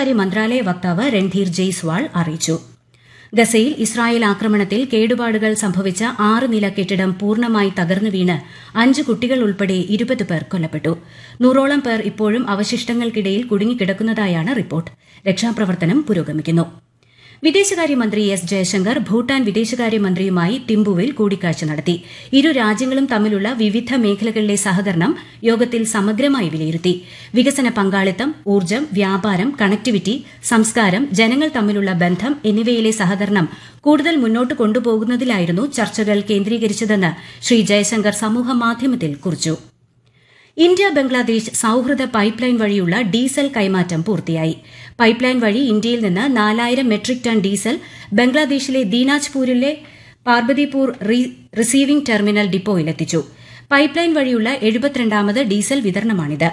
വിദേശകാര്യ മന്ത്രാലയ വക്താവ് രൺധീർ ജയ്സ്വാൾ അറിയിച്ചു ഗസയിൽ ഇസ്രായേൽ ആക്രമണത്തിൽ കേടുപാടുകൾ സംഭവിച്ച ആറ് നില കെട്ടിടം പൂർണ്ണമായി തകർന്നു വീണ് അഞ്ച് കുട്ടികൾ ഉൾപ്പെടെ ഇരുപത് പേർ കൊല്ലപ്പെട്ടു നൂറോളം പേർ ഇപ്പോഴും അവശിഷ്ടങ്ങൾക്കിടയിൽ കുടുങ്ങിക്കിടക്കുന്നതായാണ് റിപ്പോർട്ട് രക്ഷാപ്രവർത്തനം പുരോഗമിക്കുന്നു വിദേശകാര്യമന്ത്രി എസ് ജയശങ്കർ ഭൂട്ടാൻ വിദേശകാര്യമന്ത്രിയുമായി തിമ്പുവിൽ കൂടിക്കാഴ്ച നടത്തി ഇരു രാജ്യങ്ങളും തമ്മിലുള്ള വിവിധ മേഖലകളിലെ സഹകരണം യോഗത്തിൽ സമഗ്രമായി വിലയിരുത്തി വികസന പങ്കാളിത്തം ഊർജ്ജം വ്യാപാരം കണക്ടിവിറ്റി സംസ്കാരം ജനങ്ങൾ തമ്മിലുള്ള ബന്ധം എന്നിവയിലെ സഹകരണം കൂടുതൽ മുന്നോട്ട് കൊണ്ടുപോകുന്നതിലായിരുന്നു ചർച്ചകൾ കേന്ദ്രീകരിച്ചതെന്ന് ശ്രീ ജയശങ്കർ സമൂഹമാധ്യമത്തിൽ കുറിച്ചു ഇന്ത്യ ബംഗ്ലാദേശ് സൌഹൃദ പൈപ്പ് ലൈൻ വഴിയുള്ള ഡീസൽ കൈമാറ്റം പൂർത്തിയായി പൈപ്പ് ലൈൻ വഴി ഇന്ത്യയിൽ നിന്ന് നാലായിരം മെട്രിക് ടൺ ഡീസൽ ബംഗ്ലാദേശിലെ ദീനാജ്പൂരിലെ പാർബതിപൂർ റിസീവിംഗ് ടെർമിനൽ ഡിപ്പോയിലെത്തിച്ചു പൈപ്പ് ലൈൻ വഴിയുള്ള എഴുപത്തിരണ്ടാമത് ഡീസൽ വിതരണമാണിത്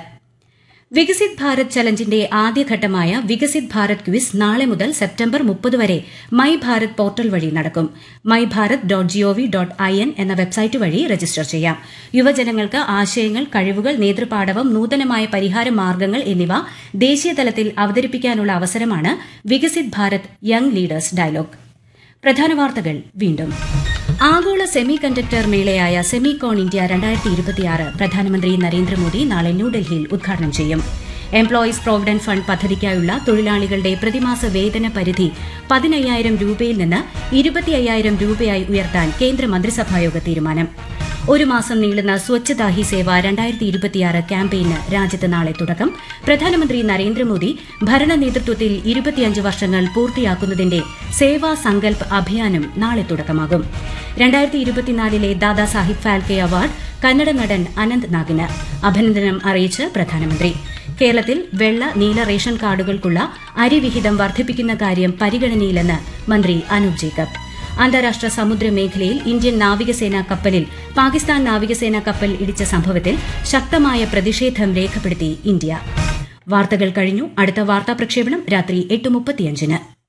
വികസിത് ഭാരത് ചലഞ്ചിന്റെ ആദ്യഘട്ടമായ വികസിത് ഭാരത് ക്വിസ് നാളെ മുതൽ സെപ്റ്റംബർ മുപ്പത് വരെ മൈ ഭാരത് പോർട്ടൽ വഴി നടക്കും my Bharat dot GOV dot I N എന്ന വെബ്സൈറ്റ് വഴി രജിസ്റ്റർ ചെയ്യാം യുവജനങ്ങൾക്ക് ആശയങ്ങൾ കഴിവുകൾ നേതൃപാടവം നൂതനമായ പരിഹാര മാർഗ്ഗങ്ങൾ എന്നിവ ദേശീയതലത്തിൽ അവതരിപ്പിക്കാനുള്ള അവസരമാണ് Viksit Bharat young leaders dialogue പ്രധാന വാർത്തകൾ വീണ്ടും ആഗോള സെമി കണ്ടക്ടർ മേളയായ സെമികോൺ ഇന്ത്യ രണ്ടായിരത്തി ഇരുപത്തിയാറ് പ്രധാനമന്ത്രി നരേന്ദ്രമോദി നാളെ ന്യൂഡൽഹിയിൽ ഉദ്ഘാടനം ചെയ്യും എംപ്ലോയീസ് പ്രോവിഡന്റ് ഫണ്ട് പദ്ധതിക്കായുള്ള തൊഴിലാളികളുടെ പ്രതിമാസ വേതന പരിധി പതിനയ്യായിരം രൂപയിൽ നിന്ന് ഇരുപത്തി അയ്യായിരം രൂപയായി ഉയർത്താൻ കേന്ദ്ര മന്ത്രിസഭായോഗ തീരുമാനം ഒരു മാസം നീളുന്ന സ്വച്ഛതാ ഹി സേവ രണ്ടായിരത്തി ഇരുപത്തിയാറ് ക്യാമ്പയിന് രാജ്യത്ത് നാളെ തുടക്കം പ്രധാനമന്ത്രി നരേന്ദ്രമോദി ഭരണ നേതൃത്വത്തിൽ ഇരുപത്തിയഞ്ച് വർഷങ്ങൾ പൂർത്തിയാക്കുന്നതിന്റെ സേവാ സങ്കൽപ് അഭിയാനും നാളെ തുടക്കമാകും രണ്ടായിരത്തി ഇരുപത്തിനാലിലെ ദാദാസാഹിബ് ഫാൽക്കെ അവാർഡ് കന്നഡ നടൻ അനന്ത് നാഗിന് അഭിനന്ദനം അറിയിച്ച് പ്രധാനമന്ത്രി കേരളത്തിൽ വെള്ള നീല റേഷൻ കാർഡുകൾക്കുള്ള അരിവിഹിതം വർദ്ധിപ്പിക്കുന്ന കാര്യം പരിഗണനയിലെന്ന് മന്ത്രി അനൂപ് ജേക്കബ് അന്താരാഷ്ട്ര സമുദ്ര മേഖലയിൽ ഇന്ത്യൻ നാവികസേനാ കപ്പലിൽ പാകിസ്ഥാൻ നാവികസേനാ കപ്പൽ ഇടിച്ച സംഭവത്തിൽ ശക്തമായ പ്രതിഷേധം രേഖപ്പെടുത്തി ഇന്ത്യ വാർത്തകൾ കഴിഞ്ഞു അടുത്ത വാർത്താ പ്രക്ഷേപണം രാത്രി എട്ട് മുപ്പത്തിയഞ്ചിന്